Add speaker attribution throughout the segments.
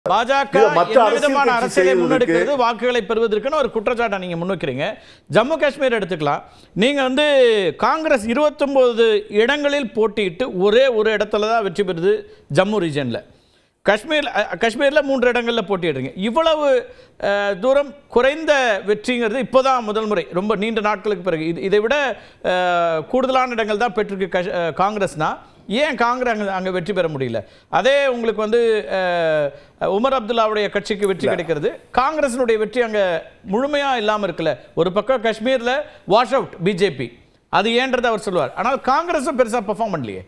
Speaker 1: பாஜக
Speaker 2: இதை மற்ற
Speaker 1: என்ன
Speaker 2: அரசியல்
Speaker 1: விதமான
Speaker 2: கட்சி
Speaker 1: அரசியலை
Speaker 2: செய்வதற்கு-
Speaker 1: முன்னெடுக்கிறது வாக்குகளை பெறுவதற்குன்னு ஒரு குற்றச்சாட்டை நீங்க முன்வைக்கிறீங்க ஜம்மு காஷ்மீர் எடுத்துக்கலாம் நீங்க வந்து காங்கிரஸ் 29 இடங்களில் போட்டியிட்டு ஒரே ஒரு இடத்துல தான் வெற்றி பெறுது ஜம்மு ரீஜன்ல காஷ்மீர் அ, காஷ்மீர்ல மூன்று இடங்கள்ல போட்டியிடுறீங்க இவ்வளவு அஹ், தூரம் குறைந்த வெற்றிங்கிறது இப்போதான் முதல் முறை ரொம்ப நீண்ட நாட்களுக்கு பிறகு இது இதை விட அஹ், கூடுதலான இடங்கள் தான் பெற்றிருக்கு கஷ்- அஹ், காங்கிரஸ்னா ஏன் காங்கிரஸ் அங்க அங்க வெற்றி பெற முடியல அதே உங்களுக்கு வந்து அஹ், உமர் அப்துல்லாவுடைய கட்சிக்கு வெற்றி கிடைக்கிறது காங்கிரஸினுடைய வெற்றி அங்க முழுமையா இல்லாம இருக்குல்ல ஒரு பக்கம் காஷ்மீர்ல வாஷ் அவுட் பிஜேபி அது ஏன்றது அவர் சொல்லுவார் ஆனால் காங்கிரஸும் பெருசா பெர்ஃபார்ம் பண்ணலையே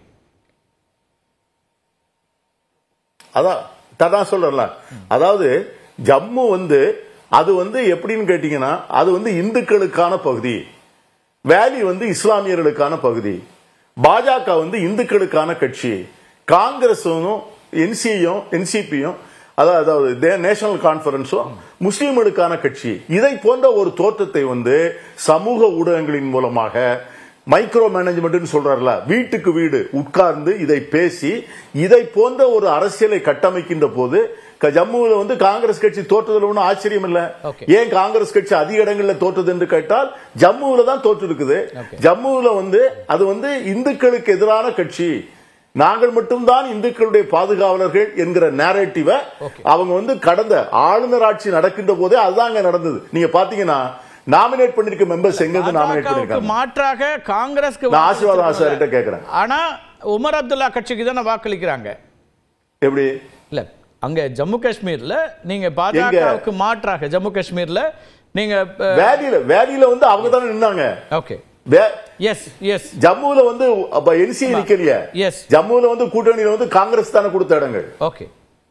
Speaker 2: அதான் தான் சொல்றேன்ல அதாவது ஜம்மு வந்து அது வந்து எப்படின்னு கேட்டீங்கன்னா அது வந்து இந்துக்களுக்கான பகுதி வேலி வந்து இஸ்லாமியர்களுக்கான பகுதி பாஜக வந்து இந்துக்களுக்கான கட்சி காங்கிரஸும் என்சியும் என்சிபியும் அதாவது அதாவது நேஷனல் கான்பரன்ஸும் முஸ்லீம்களுக்கான கட்சி இதை போன்ற ஒரு தோற்றத்தை வந்து சமூக ஊடகங்களின் மூலமாக மைக்ரோ மேனேஜ்மெண்ட் சொல்றாருல வீட்டுக்கு வீடு உட்கார்ந்து இதை பேசி இதை போன்ற ஒரு அரசியலை கட்டமைக்கின்ற போது க- ஜம்முவில் வந்து காங்கிரஸ் கட்சி தோற்றதுல ஒன்றும் ஆச்சரியம் இல்ல
Speaker 1: Okay.
Speaker 2: ஏன் காங்கிரஸ் கட்சி அதிக இடங்கள்ல தோற்றது என்று கேட்டால் ஜம்முவில் தான் தோற்று இருக்குது
Speaker 1: Okay.
Speaker 2: ஜம்முவில் வந்து அது வந்து இந்துக்களுக்கு எதிரான கட்சி நாங்கள் மட்டும்தான் இந்துக்களுடைய பாதுகாவலர்கள் என்கிற நேரேட்டிவை
Speaker 1: Okay.
Speaker 2: அவங்க வந்து கடந்த ஆளுநர் ஆட்சி நடக்கின்ற போதே அதுதான் அங்க நடந்தது நீங்க பாத்தீங்கன்னா நாமினேட் பண்ணிருக்க மெம்பர்ஸ் எங்க இருந்து நாமினேட்
Speaker 1: பாஜகவுக்கு
Speaker 2: பண்ணிருக்காங்க
Speaker 1: மாற்றாக காங்கிரஸ்க்கு
Speaker 2: நான் ஆசீர்வாதம்
Speaker 1: வாக்களிச்சிருக்கோம்ல.
Speaker 2: ஆசாரிட்ட கேக்குறேன்
Speaker 1: ஆனா உமர் அப்துல்லா கட்சிக்கு தானே வாக்களிக்கிறாங்க
Speaker 2: எப்படி
Speaker 1: இல்ல அங்க ஜம்மு காஷ்மீர்ல நீங்க பாஜகவுக்கு மாற்றாக ஜம்மு காஷ்மீர்ல நீங்க
Speaker 2: வேலியில வேலியில வந்து அவங்க தானே நின்னாங்க
Speaker 1: ஓகே
Speaker 2: வே-
Speaker 1: எஸ் எஸ்
Speaker 2: ஜம்முல வந்து அப்ப என்சி நிக்கலையே
Speaker 1: எஸ்
Speaker 2: ஜம்முல வந்து கூட்டணியில வந்து காங்கிரஸ் தானே கொடுத்த இடங்கள்
Speaker 1: ஓகே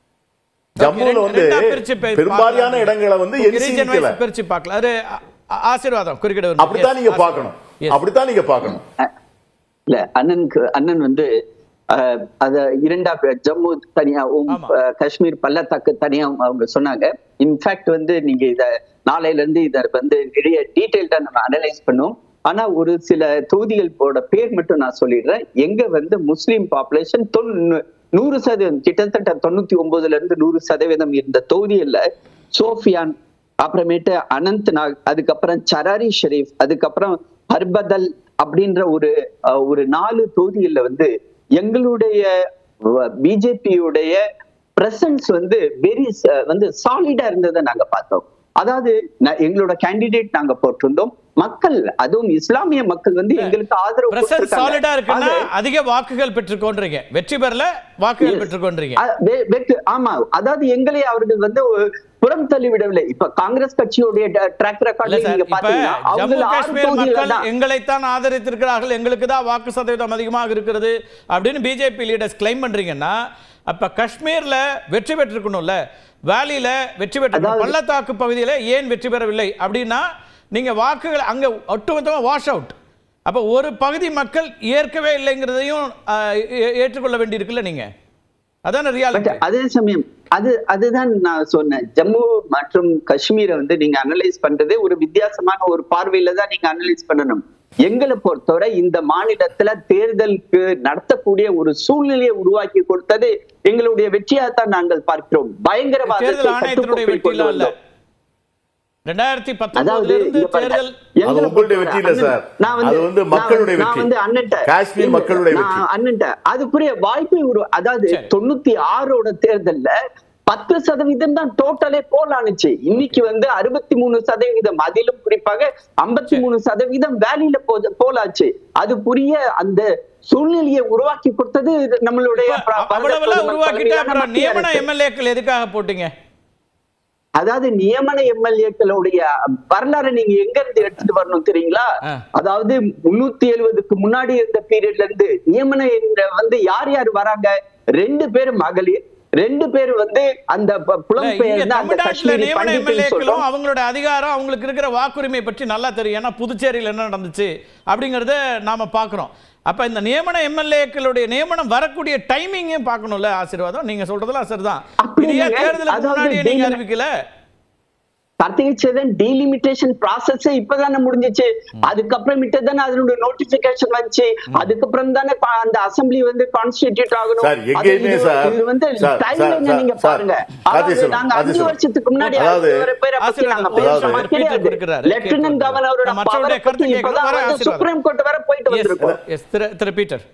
Speaker 2: ஜம்முல வந்து பெரும்பாலான இடங்களை வந்து என்சி நிக்கல
Speaker 1: பிரிச்சு பார்க்கலாம் அது ஆ- ஆ- ஆசீர்வாதம் குறுக்கிட விரும்புகிறேன்.
Speaker 2: அப்படித்தான்
Speaker 1: Yes,
Speaker 2: நீங்க
Speaker 1: ஆசீர்வாதம்.
Speaker 2: பார்க்கணும்
Speaker 1: Yes.
Speaker 2: அப்படித்தான் நீங்க பார்க்கணும்
Speaker 3: இல்ல அண்ணனுக்கு அண்ணன் வந்து அஹ், அத இரண்டா பே- ஜம்மு தனியா உம்,
Speaker 1: ஆமா.
Speaker 3: அஹ், காஷ்மீர் பள்ளத்தாக்கு தனியா அவங்க சொன்னாங்க இன்ஃபேக்ட் வந்து நீங்க இத நாளையில இருந்து இத வந்து நிறைய டீடைல்டா நம்ம அனலைஸ் பண்ணுவோம் ஆனா ஒரு சில தொகுதிகளோட பேர் மட்டும் நான் சொல்லிடுறேன் எங்க வந்து முஸ்லீம் பாப்புலேஷன் நூறு சதவீதம் கிட்டத்தட்ட தொண்ணூத்தி ஒன்பதுல இருந்து நூறு சதவீதம் இருந்த தொகுதிகள்ல சோஃபியான் அப்புறமேட்டு அனந்த் நாக் அதுக்கப்புறம் சராரி ஷெரீப் அதுக்கப்புறம் ஹர்பதல் அப்படின்ற ஒரு அஹ், ஒரு நாலு தொகுதிகள்ல வந்து எங்களுடைய பிஜேபியுடைய பிரசன்ஸ் வந்து வெரி வந்து சாலிடா இருந்ததை நாங்க பார்த்தோம் அதாவது ந- எங்களோட கேண்டிடேட் நாங்க போட்டிருந்தோம் மக்கள் அதுவும் இஸ்லாமிய மக்கள் வந்து எங்களுக்கு ஆதரவு
Speaker 1: பிரசன்ட்
Speaker 3: கொடுத்திருக்காங்க.
Speaker 1: சாலிடா இருக்குன்னா
Speaker 3: அது-
Speaker 1: அதிக வாக்குகள் பெற்றுக்கொண்டீங்க வெற்றி பெறல வாக்குகள் பெற்றுக்கொண்டீங்க
Speaker 3: அ- வெ- வெக்கு- ஆமா அதாவது எங்களை அவர்கள் வந்து ஒரு புறம் தள்ளிவிடவில்லை இப்ப காங்கிரஸ் கட்சியுடைய ட்ராக்
Speaker 1: இல்ல
Speaker 3: ரெக்கார்ட்ல
Speaker 1: சார்
Speaker 3: நீங்க
Speaker 1: இப்ப
Speaker 3: பாத்தீங்கன்னா
Speaker 1: ஜம்மு
Speaker 3: அவங்க ஆறு
Speaker 1: காஷ்மீர்
Speaker 3: தொகுதியில
Speaker 1: மக்கள்
Speaker 3: தான்
Speaker 1: எங்களைத்தான் ஆதரித்திருக்கிறார்கள் எங்களுக்கு தான் வாக்கு சதவீதம் அதிகமாக இருக்கிறது அப்படின்னு பிஜேபி லீடர்ஸ் கிளைம் பண்றீங்கன்னா அப்ப காஷ்மீர்ல வெற்றி பெற்றிருக்கணும்ல வேலியில வெற்றி பெற்ற
Speaker 3: அதாவது-
Speaker 1: பள்ளத்தாக்கு பகுதியில ஏன் வெற்றி பெறவில்லை அப்படின்னா நீங்க வாக்குகள் அங்க ஒட்டுமொத்தமா வாஷ் அவுட் அப்ப ஒரு பகுதி மக்கள் ஏற்கவே இல்லைங்கிறதையும் ஆஹ், ஏ- ஏற்றுக்கொள்ள வேண்டியிருக்குல்ல நீங்க அதான
Speaker 3: பட்
Speaker 1: ரியாலிட்டி
Speaker 3: அதே சமயம் அது அதுதான் நான் சொன்னேன் ஜம்மு மற்றும் காஷ்மீரை வந்து நீங்க அனலைஸ் பண்றதே ஒரு வித்தியாசமான ஒரு பார்வையில தான் நீங்க அனலைஸ் பண்ணணும் எங்களை பொறுத்தவரை இந்த மாநிலத்துல தேர்தலுக்கு நடத்தக்கூடிய ஒரு சூழ்நிலையை உருவாக்கி கொடுத்தது எங்களுடைய வெற்றியாகத்தான் நாங்கள் பார்க்கிறோம் பயங்கரவாதத்தை
Speaker 1: தேர்தல் ஆணையத்தினுடைய
Speaker 3: கட்டுக்கோப்பில் கொண்டு
Speaker 1: வெற்றிலாம் இல்ல
Speaker 3: வந்தோம்
Speaker 1: ரெண்டாயிரத்தி
Speaker 3: அதாவது
Speaker 1: பத்தொன்பதுல இருந்து
Speaker 3: இங்க பாருங்க,
Speaker 1: தேர்தல்
Speaker 3: எங்களை
Speaker 2: அது உங்களுடைய வெற்றி இல்ல
Speaker 3: பொறுத்தவரை
Speaker 2: சார்.
Speaker 3: நான் வந்து-
Speaker 2: அது வந்து
Speaker 3: நான்
Speaker 2: மக்களுடைய
Speaker 3: நான்
Speaker 2: வெற்றி.
Speaker 3: வந்து அண்ணன்ட்ட
Speaker 2: காஷ்மீர்
Speaker 3: இல்ல,
Speaker 2: மக்களுடைய
Speaker 3: நான்
Speaker 2: வெற்றி.
Speaker 3: அண்ணன்ட்ட அதுக்குரிய வாய்ப்பை ஒரு அதாவது
Speaker 1: சரி.
Speaker 3: தொண்ணூத்தி ஆறோட தேர்தல்ல பத்து சதவீதம் தான் டோட்டலே போல் ஆனுச்சு இன்னைக்கு வந்து அறுபத்தி மூணு சதவீதம் அதிலும் குறிப்பாக ஐம்பத்தி மூணு சதவீதம் வேலியில போ- போலாச்சு அது புரிய அந்த சூழ்நிலையை உருவாக்கி கொடுத்தது நம்மளுடைய
Speaker 1: இப்ப
Speaker 3: ப-
Speaker 1: அவ்வளவெல்லாம்
Speaker 3: பாரத
Speaker 1: உருவாக்கிட்டு
Speaker 3: தலைமையிலான
Speaker 1: அப்புறம்
Speaker 3: மத்திய
Speaker 1: நியமன
Speaker 3: அரசு.
Speaker 1: எம்எல்ஏக்கள் எதுக்காக போட்டீங்க
Speaker 3: அதாவது நியமன எம்எல்ஏக்களுடைய வரலாறு நீங்க எங்க இருந்து எடுத்துட்டு வரணும் தெரியுங்களா
Speaker 1: ஆ.
Speaker 3: அதாவது முன்னூத்தி எழுபதுக்கு முன்னாடி இருந்த பீரியட்ல இருந்து நியமன என்ற வந்து யார் யார் வராங்க ரெண்டு பேர் மகளிர் ரெண்டு பேர் வந்து அந்த ப-
Speaker 1: இல்ல, இங்க
Speaker 3: புலம்பெயர்ந்த அந்த
Speaker 1: தமிழ்நாட்டுல
Speaker 3: காஷ்மீரி
Speaker 1: நியமன
Speaker 3: பண்டிட்னு
Speaker 1: எம்எல்ஏக்களும்
Speaker 3: சொல்றோம்
Speaker 1: அவங்களோட அதிகாரம் அவங்களுக்கு இருக்கிற வாக்குரிமை பற்றி நல்லா தெரியும் ஏன்னா புதுச்சேரியில் என்ன நடந்துச்சு அப்படிங்கறத நாம பார்க்கிறோம் அப்ப இந்த நியமன எம்எல்ஏக்களுடைய நியமனம் வரக்கூடிய டைமிங்கையும் பார்க்கணும்ல ஆசீர்வாதம் நீங்க சொல்றதெல்லாம் சரிதான்
Speaker 3: அப்படி
Speaker 1: இது ஏன்
Speaker 3: இல்லைங்க.
Speaker 1: தேர்தலுக்கு
Speaker 3: அதாவது
Speaker 1: முன்னாடியே நீங்க
Speaker 3: டெய்லி-
Speaker 1: அறிவிக்கல
Speaker 3: கார்த்திகை சேதன் டீலிமிட்டேஷன் ப்ராசஸ் இப்பதானே முடிஞ்சிச்சு அதுக்கப்புறமேட்டு தானே அதனுடைய நோட்டிபிகேஷன் வந்துச்சு அதுக்கப்புறம் தானே பா- அந்த அசெம்பிளி வந்து கான்ஸ்டிடியூட் ஆகணும்
Speaker 2: சார், எங்கேயுமே
Speaker 3: அது இது-
Speaker 2: சார்,
Speaker 3: இது வந்து
Speaker 2: சார்,
Speaker 3: time
Speaker 2: சார்,
Speaker 3: line-அ
Speaker 2: சார்,
Speaker 3: நீங்க
Speaker 2: சார்,
Speaker 3: பாருங்க
Speaker 2: கார்த்திகை
Speaker 3: அதாவது
Speaker 2: செல்வம்,
Speaker 3: நாங்க
Speaker 2: கார்த்திகை
Speaker 3: அஞ்சு
Speaker 2: செல்வம்.
Speaker 3: வருஷத்துக்கு முன்னாடி
Speaker 2: அதாவது,
Speaker 3: ஐந்து பேரை பத்தி
Speaker 1: ஆசீர்வாதம்,
Speaker 3: நாங்க
Speaker 1: ஒரு
Speaker 3: பேசுறோம்
Speaker 1: நிமிஷம்
Speaker 3: கிடையாது.
Speaker 1: feedback கொடுக்கிறாரு.
Speaker 3: லெப்டினன்ட்
Speaker 1: கேட்கலாம்.
Speaker 3: கவர்னரோட
Speaker 1: நான் மற்றவருடைய
Speaker 3: power
Speaker 1: கருத்து
Speaker 3: பத்தி
Speaker 1: கேட்கணும்.
Speaker 3: இப்பதான்
Speaker 1: வர
Speaker 3: வந்து
Speaker 1: ஆசீர்வாதம்.
Speaker 3: சுப்ரீம் கோர்ட் வரை போயிட்டு
Speaker 1: Yes,
Speaker 3: வந்திருக்கோம்
Speaker 1: yes, திரு திரு பீட்டர்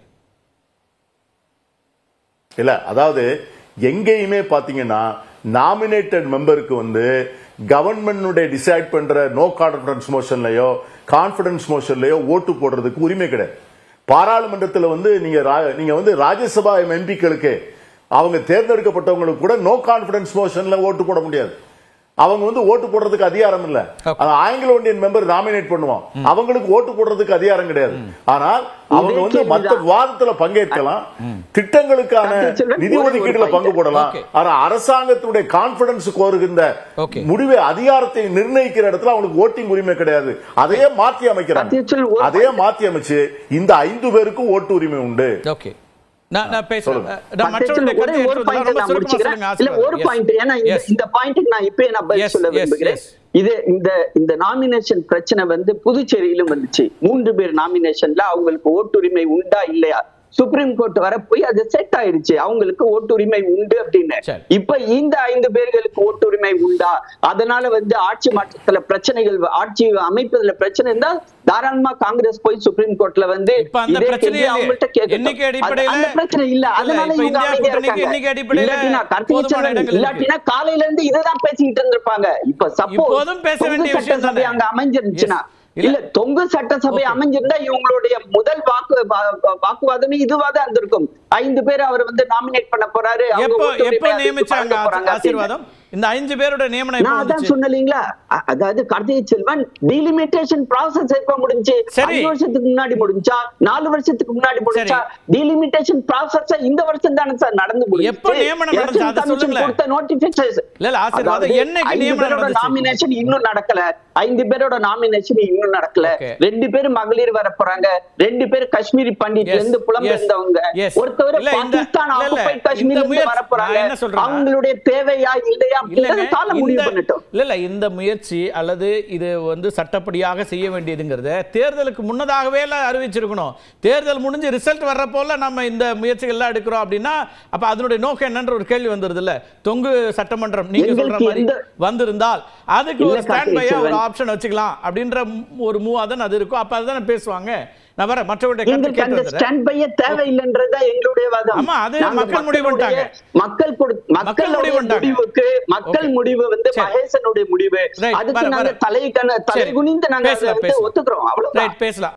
Speaker 2: இல்ல அதாவது எங்கேயுமே பாத்தீங்கன்னா நாமினேட்டட் மெம்பருக்கு வந்து கவர்மெண்ட் டிசைட் பண்ற நோ கான்பிடன்ஸ் மோஷன்லயோ கான்பிடன்ஸ் மோஷன்லயோ ஓட்டு போடுறதுக்கு உரிமை கிடையாது பாராளுமன்றத்தில் வந்து நீங்க ரா- நீங்க வந்து ராஜ்யசபா எம்பிக்களுக்கு அவங்க தேர்ந்தெடுக்கப்பட்டவங்களுக்கு கூட நோ கான்பிடன்ஸ் மோஷன்ல ஓட்டு போட முடியாது அவங்க வந்து ஓட்டு போடுறதுக்கு அதிகாரம் இல்ல அது ஆங்கிலோ இந்தியன் மெம்பர் நாமினேட் பண்ணுவோம் அவங்களுக்கு ஓட்டு போடுறதுக்கு அதிகாரம் கிடையாது ஆனால் அவங்க வந்து
Speaker 3: கேள்விதான்.
Speaker 2: மத்த விவாதத்துல பங்கேற்கலாம் திட்டங்களுக்கான
Speaker 3: டாக்டர் செல்வன்,
Speaker 2: நிதி
Speaker 3: ஒரே ஒரு
Speaker 2: ஒதுக்கீடுல
Speaker 3: point.
Speaker 2: பங்கு போடலாம்
Speaker 1: Okay.
Speaker 2: ஆனா அரசாங்கத்துடைய கான்பிடன்ஸ் கோருகின்ற
Speaker 1: Okay.
Speaker 2: முடிவை அதிகாரத்தை நிர்ணயிக்கிற இடத்துல அவங்களுக்கு ஓட்டிங் உரிமை கிடையாது அதையே மாத்தி அமைக்கிறாங்க
Speaker 3: டாக்டர் செல்வன், ஒரு
Speaker 2: அதையே மாத்தி அமைச்சு இந்த ஐந்து பேருக்கும் ஓட்டு உரிமை உண்டு
Speaker 1: ஓகே நான் நான் பேசுறேன்
Speaker 2: சொல்லுங்க.
Speaker 1: நான் மற்றவருடைய
Speaker 3: ஒரே
Speaker 1: கருத்தை
Speaker 3: ஒரு
Speaker 1: ஏற்றுவதில்லை.
Speaker 3: பாயிண்ட்
Speaker 1: ரொம்ப
Speaker 3: நான்
Speaker 1: சுருக்கமா
Speaker 3: முடிச்சுக்கிறேன்
Speaker 1: சொல்லுங்க,
Speaker 3: இல்ல ஒரு
Speaker 1: ஆசீர்வாதம். Yes.
Speaker 3: பாயிண்ட் ஏன்னா இந்த-
Speaker 1: Yes.
Speaker 3: இந்த பாயிண்ட்க்கு நான் இப்பயே நான் பதில்
Speaker 1: Yes,
Speaker 3: சொல்ல
Speaker 1: yes,
Speaker 3: விரும்புகிறேன்
Speaker 1: yes.
Speaker 3: இது இந்த இந்த நாமினேஷன் பிரச்சனை வந்து புதுச்சேரியிலும் வந்துச்சு மூன்று பேர் நாமினேஷன்ல அவங்களுக்கு ஓட்டுரிமை உண்டா இல்லையா சுப்ரீம் கோர்ட் வர போய் அது செட் ஆயிடுச்சு அவங்களுக்கு ஓட்டுரிமை உண்டு அப்படின்னு
Speaker 1: சரி.
Speaker 3: இப்ப இந்த ஐந்து பேர்களுக்கு ஓட்டுரிமை உண்டா அதனால வந்து ஆட்சி மாற்றத்துல பிரச்சனைகள் ஆட்சி அமைப்பதுல பிரச்சனை இருந்தா தாராளமா காங்கிரஸ் போய் சுப்ரீம் கோர்ட்ல வந்து
Speaker 1: இப்ப அந்த
Speaker 3: இதே
Speaker 1: பிரச்சனையே
Speaker 3: கேள்வி அவங்கள்ட்ட
Speaker 1: இல்லையே.
Speaker 3: கேட்கட்டும்.
Speaker 1: எண்ணிக்கை
Speaker 3: அது-
Speaker 1: அடிப்படையில-
Speaker 3: அந்த பிரச்சனை இல்ல
Speaker 1: இல்ல,
Speaker 3: அதனால
Speaker 1: இப்ப
Speaker 3: இவங்க
Speaker 1: இந்தியா
Speaker 3: அமைதியா
Speaker 1: கூட்டணிக்கு
Speaker 3: இருக்காங்க.
Speaker 1: எண்ணிக்கை அடிப்படையில
Speaker 3: இல்லாட்டினா கார்த்திகை
Speaker 1: போதுமான
Speaker 3: செல்வன்
Speaker 1: இடங்கள் இருக்கு.
Speaker 3: இல்லாட்டினா காலையில இருந்து இதுதான் பேசிக்கிட்டு இருந்திருப்பாங்க இப்ப சப்போஸ்
Speaker 1: இப்போதும் பேச வேண்டிய விஷயம்
Speaker 3: சட்டசபை
Speaker 1: தானே.
Speaker 3: அங்க அமைஞ்சிருந்துச்சுன்னா
Speaker 1: Yes. இல்ல.
Speaker 3: இல்ல தொங்கு சட்டசபை
Speaker 1: Okay.
Speaker 3: அமைஞ்சிருந்தா இவங்களுடைய முதல் வாக்கு வா- வா- வாக்குவாதமே இதுவாதான் இருந்திருக்கும் ஐந்து பேர் அவர் வந்து நாமினேட் பண்ண போறாரு அவங்க
Speaker 1: எப்போ
Speaker 3: ஓட்டு
Speaker 1: எப்போ
Speaker 3: உரிமை அதுக்கு
Speaker 1: நியமிச்சாங்க
Speaker 3: வழங்க போறாங்க அப்படின்னு.
Speaker 1: ஆசீர்வாதம் இந்த ஐந்து பேரோட நியமனம் எப்போ
Speaker 3: நான் அதான்
Speaker 1: வந்துச்சு
Speaker 3: சொன்னீங்களா அதாவது கார்த்திகை செல்வன் டீலிமிட்டேஷன் ப்ராசஸ் எப்ப முடிஞ்சு
Speaker 1: சரி.
Speaker 3: அஞ்சு வருஷத்துக்கு முன்னாடி முடிஞ்சா நாலு வருஷத்துக்கு முன்னாடி முடிஞ்சா டீலிமிட்டேஷன் ப்ராசஸ் இந்த வருஷம் தானே சார் நடந்து முடிஞ்சுச்சு.
Speaker 1: எப்ப நியமனம் நடந்துச்சு?
Speaker 3: Election
Speaker 1: அதை
Speaker 3: Commission
Speaker 1: சொல்லுங்களேன்.
Speaker 3: கொடுத்த notification.
Speaker 1: இல்ல, இல்ல, ஆசீர்வாதம்.
Speaker 3: அதாவது
Speaker 1: என்னைக்கு
Speaker 3: ஐந்து
Speaker 1: நியமனம்
Speaker 3: பேரோட
Speaker 1: நடந்துச்சு?
Speaker 3: nomination இன்னும் நடக்கல ஐந்து பேரோட நாமினேஷன் இன்னும் நடக்கல
Speaker 1: Okay.
Speaker 3: ரெண்டு பேரும் மகளிர் வர போறாங்க ரெண்டு பேர் காஷ்மீரி பண்டிட்ல
Speaker 1: Yes,
Speaker 3: இருந்து புலம்பெயர்ந்தவங்க
Speaker 1: yes, yes.
Speaker 3: ஒருத்தவர்
Speaker 1: இல்ல, இந்த-
Speaker 3: பாகிஸ்தான்
Speaker 1: இல்ல, இல்ல,
Speaker 3: ஆக்குபைட்
Speaker 1: இந்த
Speaker 3: காஷ்மீர்ல இருந்து
Speaker 1: முயற்சி-
Speaker 3: வர போறாங்க
Speaker 1: நான் என்ன சொல்றேன்னா-
Speaker 3: அவங்களுடைய தேவையா இல்லையா
Speaker 1: இல்லைங்க,
Speaker 3: அப்படின்றத கால முடிவு
Speaker 1: இந்த-
Speaker 3: பண்ணட்டும்
Speaker 1: இல்ல இல்ல இந்த முயற்சி அல்லது இது வந்து சட்டப்படியாக செய்ய வேண்டியதுங்கிறத தேர்தலுக்கு முன்னதாகவே எல்லாம் அறிவிச்சிருக்கணும் தேர்தல் முடிஞ்சு ரிசல்ட் வர்றப்போல நம்ம இந்த முயற்சிகள்லாம் எடுக்கிறோம் அப்படின்னா அப்ப அதனுடைய நோக்கம் என்னன்ற ஒரு கேள்வி வந்துருது இல்ல தொங்கு சட்டமன்றம் நீங்க சொல்ற
Speaker 3: எங்களுக்கு
Speaker 1: மாதிரி
Speaker 3: எந்த-
Speaker 1: வந்திருந்தால் அதுக்கு
Speaker 3: இல்ல,
Speaker 1: ஒரு ஸ்டாண்ட்
Speaker 3: கார்த்திகை
Speaker 1: பையா ஒரு
Speaker 3: செல்வன்.
Speaker 1: ஆப்ஷன் வச்சுக்கலாம் அப்படின்ற ஒரு மூவா தான் அது இருக்கும் அப்ப அதுதானே பேசுவாங்க நான் வரேன் மற்றவருடைய கருத்து
Speaker 3: எங்களுக்கு
Speaker 1: கேட்டு
Speaker 3: அந்த
Speaker 1: வந்துடுறேன்.
Speaker 3: ஸ்டாண்ட் பைய தேவையில்லைன்றதா எங்களுடைய வாதம்
Speaker 1: ஆமா, அது
Speaker 3: நாங்க
Speaker 1: மக்கள் முடிவு
Speaker 3: மக்களுடைய-
Speaker 1: பண்ணிட்டாங்க.
Speaker 3: மக்கள் கொடு- மக்களுடைய
Speaker 1: முடிவு பண்ணிட்டாங்க.
Speaker 3: முடிவுக்கு மக்கள்
Speaker 1: Okay.
Speaker 3: முடிவு வந்து
Speaker 1: சரி.
Speaker 3: மகேசனுடைய முடிவு
Speaker 1: Right,
Speaker 3: அதுக்கு
Speaker 1: வர-
Speaker 3: நாங்க
Speaker 1: வர.
Speaker 3: தலை கண- தலை
Speaker 1: சரி.
Speaker 3: குனிந்து நாங்க அதை
Speaker 1: பேசலாம்,
Speaker 3: வந்து
Speaker 1: பேசலாம்.
Speaker 3: ஒத்துக்கிறோம் அவ்வளவுதான்
Speaker 1: ரைட் பேசலாம்